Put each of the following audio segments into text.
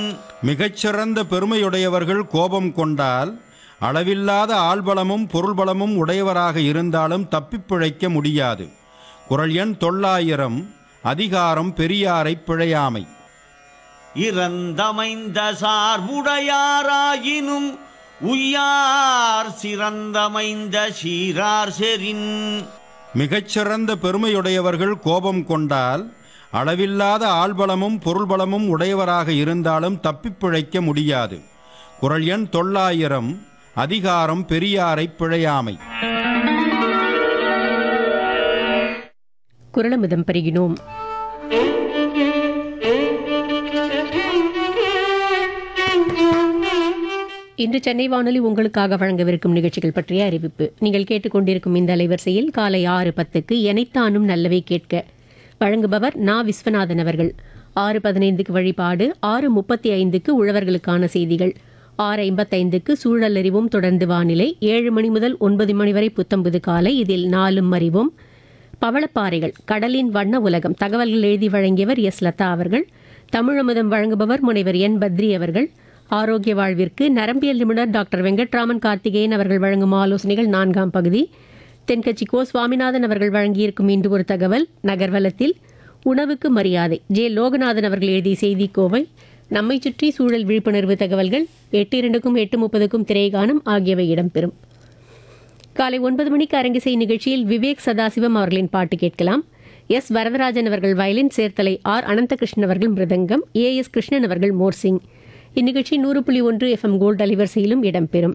மிகச்சிறந்த பெருமையுடையவர்கள் கோபம் கொண்டால் அளவில்லாத ஆள்பலமும் பொருள்பலமும் உடையவராக இருந்தாலும் தப்பிப் பிழைக்க முடியாது குரல் எண் தொள்ளாயிரம் அதிகாரம் பெரியாரை பிழையாமை இறந்தமைந்த சார்புடையாராயினும் உய்யார் சிறந்தமைந்த சீரார் செரின் மிகச்சிறந்த பெருமையுடையவர்கள் கோபம் கொண்டால் அளவில்லாத ஆள்பலமும் பொருள்பலமும் உடையவராக இருந்தாலும் தப்பிப் பிழைக்க முடியாது குரல் எண் தொள்ளாயிரம் அதிகாரம் பெரியாரை பிழையாமை குரலமிதம் பெருகினோம் இன்று சென்னை வானொலி உங்களுக்காக வழங்கவிருக்கும் நிகழ்ச்சிகள் பற்றிய அறிவிப்பு நீங்கள் கேட்டுக்கொண்டிருக்கும் இந்த அலைவரிசையில் காலை ஆறு பத்துக்கு எனைத்தானும் நல்லவை கேட்க வழங்குபவர் நா விஸ்வநாதன் அவர்கள் ஆறு பதினைந்துக்கு வழிபாடு ஆறு முப்பத்தி ஐந்துக்கு உழவர்களுக்கான செய்திகள் ஆறு ஐம்பத்தைந்துக்கு சூழல் அறிவும் தொடர்ந்து வானிலை ஏழு மணி முதல் ஒன்பது மணி வரை புத்தம்புது காலை இதில் நாலும் அறிவும் பவளப்பாறைகள் கடலின் வண்ண உலகம் தகவல்கள் எழுதி வழங்கியவர் எஸ் லதா அவர்கள் தமிழமுதம் வழங்குபவர் முனைவர் என் பத்ரி அவர்கள் ஆரோக்கிய வாழ்விற்கு நரம்பியல் நிபுணர் டாக்டர் வெங்கட்ராமன் கார்த்திகேயன் அவர்கள் வழங்கும் ஆலோசனைகள் நான்காம் பகுதி தென்கட்சி கோ சுவாமிநாதன் அவர்கள் வழங்கியிருக்கும் இன்று ஒரு தகவல் நகர்வலத்தில் உணவுக்கு மரியாதை ஜே லோகநாதன் அவர்கள் எழுதிய செய்தி கோவை நம்மை சுற்றி சூழல் விழிப்புணர்வு தகவல்கள் எட்டு இரண்டுக்கும் எட்டு முப்பதுக்கும் திரைகானம் ஆகியவை இடம்பெறும் காலை ஒன்பது மணிக்கு அரங்கிசை நிகழ்ச்சியில் விவேக் சதாசிவம் அவர்களின் பாட்டு கேட்கலாம் எஸ் வரதராஜன் அவர்கள் வயலின் சேர்த்தலை ஆர் அனந்தகிருஷ்ணன் அவர்கள் மிருதங்கம் ஏ எஸ் கிருஷ்ணன் அவர்கள் மோர்சிங் இந்நிகழ்ச்சி நூறு புள்ளி ஒன்று எஃப்எம் கோல்டு அலைவரிசையிலும் இடம்பெறும்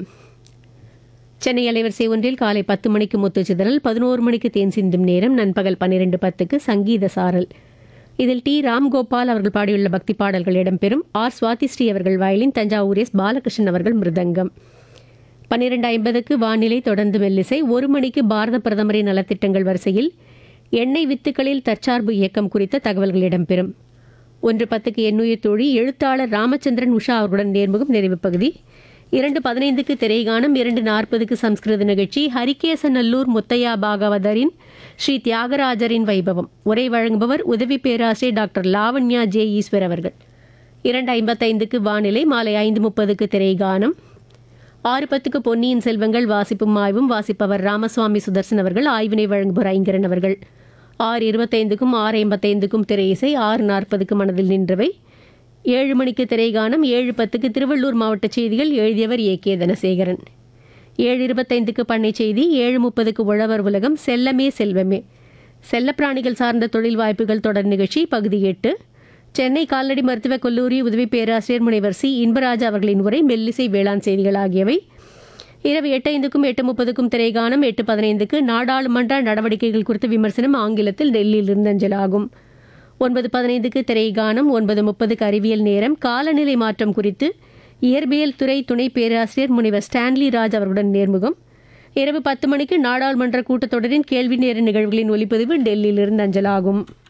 சென்னை அலைவரிசை ஒன்றில் காலை பத்து மணிக்கு முத்து சிதறல் பதினோரு மணிக்கு தேன் சிந்தும் நேரம் நண்பகல் பன்னிரண்டு பத்துக்கு சங்கீத சாரல் இதில் டி ராம்கோபால் அவர்கள் பாடியுள்ள பக்தி பாடல்கள் இடம்பெறும் ஆர் சுவாதி ஸ்ரீ அவர்கள் வயலின் தஞ்சாவூர் எஸ் பாலகிருஷ்ணன் அவர்கள் மிருதங்கம் பன்னிரண்டு ஐம்பதுக்கு வானிலை தொடர்ந்து மெல்லிசை ஒரு மணிக்கு பாரத பிரதமரின் நலத்திட்டங்கள் வரிசையில் எண்ணெய் வித்துக்களில் தற்சார்பு இயக்கம் குறித்த தகவல்கள் இடம்பெறும் ஒன்று பத்துக்கு எண்ணுயிர் தோழி எழுத்தாளர் ராமச்சந்திரன் உஷா அவர்களுடன் நேர்முகம் நிறைவு பகுதி இரண்டு பதினைந்துக்கு திரைகானம் இரண்டு நாற்பதுக்கு சம்ஸ்கிருத நிகழ்ச்சி ஹரிகேசநல்லூர் முத்தையா பாகவதரின் ஸ்ரீ தியாகராஜரின் வைபவம் உரை வழங்குபவர் உதவி பேராசிரியர் டாக்டர் லாவண்யா ஜே ஈஸ்வர் அவர்கள் இரண்டு ஐம்பத்தைந்துக்கு வானிலை மாலை ஐந்து முப்பதுக்கு திரைகானம் ஆறு பத்துக்கு பொன்னியின் செல்வங்கள் வாசிப்பும் ஆய்வும் வாசிப்பவர் ராமசுவாமி சுதர்சன் அவர்கள் ஆய்வினை வழங்குபவர் ஐங்கரன் அவர்கள் ஆறு இருபத்தைந்துக்கும் ஆறு ஐம்பத்தைந்துக்கும் திரை இசை ஆறு நாற்பதுக்கு மனதில் நின்றவை ஏழு மணிக்கு திரைகானம் ஏழு பத்துக்கு திருவள்ளூர் மாவட்ட செய்திகள் எழுதியவர் ஏ கே தனசேகரன் ஏழு இருபத்தைந்துக்கு பண்ணை செய்தி ஏழு முப்பதுக்கு உழவர் உலகம் செல்லமே செல்வமே செல்லப்பிராணிகள் சார்ந்த தொழில் வாய்ப்புகள் தொடர் நிகழ்ச்சி பகுதி எட்டு சென்னை கால்நடை மருத்துவக் கல்லூரி உதவி பேராசிரியர் முனைவர் சி இன்பராஜ் அவர்களின் உரை மெல்லிசை வேளாண் செய்திகள் ஆகியவை இரவு எட்டு ஐந்துக்கும் எட்டு முப்பதுக்கும் திரைகானம் எட்டு பதினைந்துக்கு நாடாளுமன்ற நடவடிக்கைகள் குறித்த விமர்சனம் ஆங்கிலத்தில் டெல்லியிலிருந்து அஞ்சலாகும் ஒன்பது பதினைந்துக்கு திரைகானம் ஒன்பது முப்பதுக்கு அறிவியல் நேரம் காலநிலை மாற்றம் குறித்து இயற்பியல் துறை துணை பேராசிரியர் முனைவர் ஸ்டான்லி ராஜ் அவர்களுடன் நேர்முகம் இரவு பத்து மணிக்கு நாடாளுமன்ற கூட்டத்தொடரின் கேள்வி நேர நிகழ்வுகளின் ஒலிப்பதிவு டெல்லியிலிருந்து அஞ்சலாகும்